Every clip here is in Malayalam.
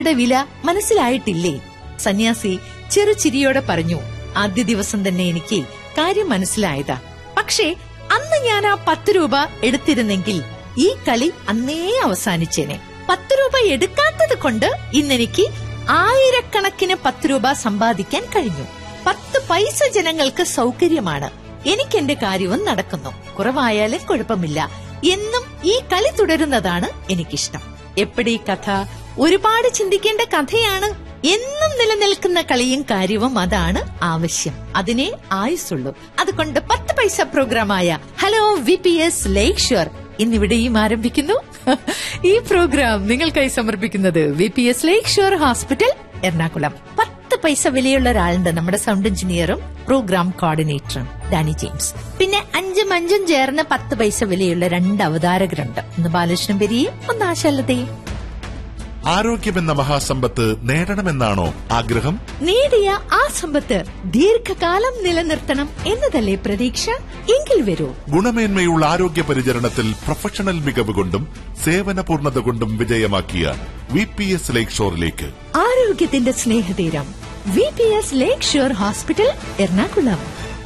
യുടെ വില മനസ്സിലായിട്ടില്ലേ സന്യാസി ചെറുചിരിയോടെ പറഞ്ഞു ആദ്യ ദിവസം തന്നെ എനിക്ക് കാര്യം മനസ്സിലായതാ പക്ഷേ അന്ന് ഞാൻ ആ പത്ത് രൂപ എടുത്തിരുന്നെങ്കിൽ ഈ കളി അന്നേ അവസാനിച്ചേനെ പത്ത് രൂപ എടുക്കാത്തത് കൊണ്ട് ഇന്നെനിക്ക് ആയിരക്കണക്കിന് പത്ത് രൂപ സമ്പാദിക്കാൻ കഴിഞ്ഞു പത്ത് പൈസ ജനങ്ങൾക്ക് സൗകര്യമാണ് എനിക്ക് എന്റെ കാര്യവും നടക്കുന്നു കുറവായാലും കുഴപ്പമില്ല എന്നും ഈ കളി തുടരുന്നതാണ് എനിക്കിഷ്ടം എപ്പടി കഥ ഒരുപാട് ചിന്തിക്കേണ്ട കഥയാണ് എന്നും നിലനിൽക്കുന്ന കളിയും കാര്യവും അതാണ് ആവശ്യം അതിനെ ആയുസുള്ളൂ അതുകൊണ്ട് പത്ത് പൈസ പ്രോഗ്രാമായ ഹലോ വി പി എസ് ലേക്ക് ഷുവർ ഇന്നിവിടെയും ആരംഭിക്കുന്നു ഈ പ്രോഗ്രാം നിങ്ങൾക്കായി സമർപ്പിക്കുന്നത് വി പി എസ് ലേക്ക് ഷുവർ ഹോസ്പിറ്റൽ എറണാകുളം പത്ത് പൈസ വിലയുള്ള ഒരാളുണ്ട് നമ്മുടെ സൗണ്ട് എഞ്ചിനീയറും പ്രോഗ്രാം കോർഡിനേറ്ററും ഡാനി ജെയിംസ് പിന്നെ അഞ്ചും അഞ്ചും ചേർന്ന് പത്ത് പൈസ വിലയുള്ള രണ്ട് അവതാരകരുണ്ട് ഒന്ന് ബാലകൃഷ്ണൻ പെരിയും ഒന്ന് ആശാലതയും ആരോഗ്യമെന്ന മഹാസമ്പത്ത് നേടണമെന്നാണോ ആഗ്രഹം നേടിയ ആ സമ്പത്ത് ദീർഘകാലം നിലനിർത്തണം എന്നതല്ലേ പ്രതീക്ഷ എങ്കിൽ വരൂ ഗുണമേന്മയുള്ള ആരോഗ്യ പരിചരണത്തിൽ പ്രൊഫഷണൽ മികവ് കൊണ്ടും സേവന പൂർണ്ണത കൊണ്ടും വിജയമാക്കിയ വി പി എസ് ലേക്ക് ഷോറിലേക്ക് ആരോഗ്യത്തിന്റെ സ്നേഹതീരം വി പി എസ് ലേക്ക് sure hospital Ernakulam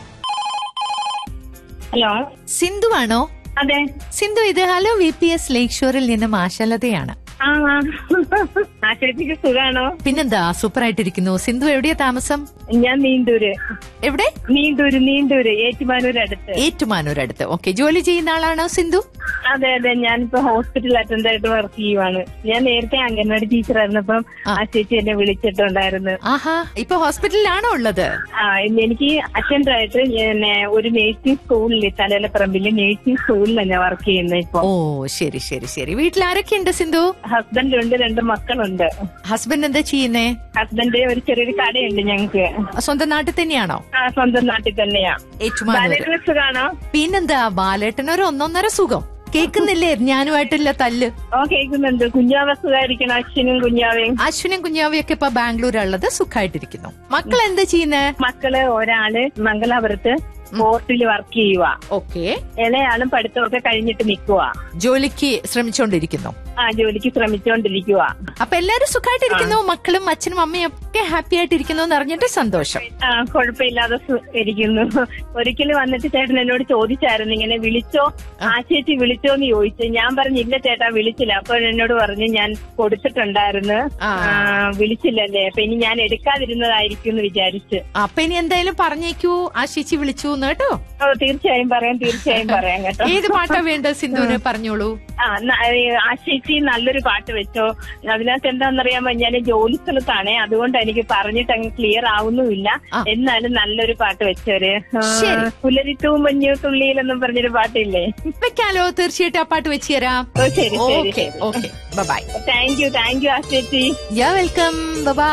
hello Sindhu ആണോ അതെ സിന്ധു ഇത് hello V P S lake ഷോറിൽ നിന്നും ആശാലതയാണ് ആ ആ. ആ ചേച്ചിക്ക് സുഖാണോ പിന്നെന്താ സൂപ്പർ ആയിട്ടിരിക്കുന്നു സിന്ധു എവിടെയാ താമസം ഞാൻ നീണ്ടൂര് എവിടെ നീണ്ടൂര് നീണ്ടൂര് ഏറ്റുമാനൂര് അടുത്ത് ഏറ്റുമാനൂർ അടുത്ത് ഓക്കെ ജോലി ചെയ്യുന്ന ആളാണോ സിന്ധു അതെ അതെ ഞാനിപ്പോ ഹോസ്പിറ്റൽ അറ്റൻഡ് ആയിട്ട് വർക്ക് ചെയ്യുവാണ് ഞാൻ നേരത്തെ അംഗൻവാടി ടീച്ചറായിരുന്നു അപ്പം ആ. ആ ചേച്ചി എന്നെ വിളിച്ചിട്ടുണ്ടായിരുന്നു ആഹാ ഇപ്പൊ ഹോസ്പിറ്റലിലാണോ ഉള്ളത് ആ ഇന്ന് എനിക്ക് അറ്റൻഡ് ആയിട്ട് ഞാൻ ഒരു നേഴ്സിംഗ് സ്കൂളിൽ തലയിലപ്പറമ്പില് നേഴ്സിംഗ് സ്കൂളിലാണ് ഞാൻ വർക്ക് ചെയ്യുന്നത് ഇപ്പൊ ഓ ശരി ശരി ശരി വീട്ടിൽ ആരൊക്കെയുണ്ട് സിന്ധു ഹസ്ബൻഡ് ഉണ്ട് രണ്ട് മക്കളുണ്ട് ഹസ്ബൻഡ് എന്താ ചെയ്യുന്നേ ഹസ്ബൻഡ് ഒരു ചെറിയൊരു കടയുണ്ട് ഞങ്ങക്ക് സ്വന്തം നാട്ടിൽ തന്നെയാണോ ആ സ്വന്തം നാട്ടിൽ തന്നെയാ ഏറ്റുമാനൂർ ബാലേട്ടന് സുഖാണോ പിന്നെന്താ ബാലേട്ടൻ ഒരു ഒന്നൊന്നര സുഖം കേൾക്കുന്നില്ലേ ഞാനുമായിട്ടില്ല തല്ല് ഓ കേൾക്കുന്നുണ്ട് കുഞ്ഞാവ സുഖായിരിക്കണം അച്ഛനും കുഞ്ഞാവയും അശ്വിനും കുഞ്ഞാവിയൊക്കെ ഇപ്പൊ ബാംഗ്ലൂരുള്ളത് സുഖമായിട്ടിരിക്കുന്നു മക്കൾ എന്താ ചെയ്യുന്നേ മക്കള് ഒരാള് മംഗലാപുരത്ത് പോർട്ടിൽ വർക്ക് ചെയ്യുക ഓക്കെ ഇളയാളും പഠിത്തമൊക്കെ കഴിഞ്ഞിട്ട് നിൽക്കുക ജോലിക്ക് ശ്രമിച്ചുകൊണ്ടിരിക്കുന്നു ആ ജോലിക്ക് ശ്രമിച്ചുകൊണ്ടിരിക്കുക അപ്പൊ എല്ലാരും സുഖമായിട്ടിരിക്കുന്നു മക്കളും അച്ഛനും അമ്മയും ഒക്കെ ഹാപ്പി ആയിട്ടിരിക്കുന്നു എന്ന് അറിഞ്ഞിട്ട് സന്തോഷം ആ കുഴപ്പമില്ലാതെ സു- ഇരിക്കുന്നു ഒരിക്കലും വന്നിട്ട് ചേട്ടൻ എന്നോട് ചോദിച്ചായിരുന്നു ഇങ്ങനെ വിളിച്ചോ ആ ചേച്ചി വിളിച്ചോ എന്ന് ചോദിച്ചു ഞാൻ പറഞ്ഞില്ല ചേട്ടാ വിളിച്ചില്ല അപ്പോൾ എന്നോട് പറഞ്ഞു ഞാൻ കൊടുത്തിട്ടുണ്ടായിരുന്നു ആ. ആ, വിളിച്ചില്ലല്ലേ അപ്പൊ ഇനി ഞാൻ എടുക്കാതിരുന്നതായിരിക്കും എന്ന് വിചാരിച്ച് അപ്പൊ ഇനി എന്തായാലും പറഞ്ഞേക്കൂ ആ ചേച്ചി വിളിച്ചു എന്ന് കേട്ടോ ഓ തീർച്ചയായും പറയാം തീർച്ചയായും പറയാം കേട്ടോ ഏത് പാട്ടാ വേണ്ട സിന്ധുവിന് പറഞ്ഞോളൂ ആ ന- ഏ, ആ ചേച്ചി നല്ലൊരു പാട്ട് വെച്ചോ അതിനകത്ത് എന്താണെന്നറിയാമോ ഞാൻ ജോലി സ്ഥലത്താണേ അതുകൊണ്ട് എനിക്ക് പറഞ്ഞിട്ട് അങ്ങ് ക്ലിയർ ആവുന്നുമില്ല ആ. എന്നാലും നല്ലൊരു പാട്ട് വെച്ചോര് ശരി. പുലരിത്തൂ മഞ്ഞു തുള്ളിയിലെന്നും പറഞ്ഞൊരു പാട്ടില്ലേ വെക്കാലോ തീർച്ചയായിട്ടും ആ പാട്ട് വെച്ച് തരാം ഓ ശരി ശരി okay okay bye thank you thank you ആ ചേച്ചി യാ വെൽക്കം ബൈ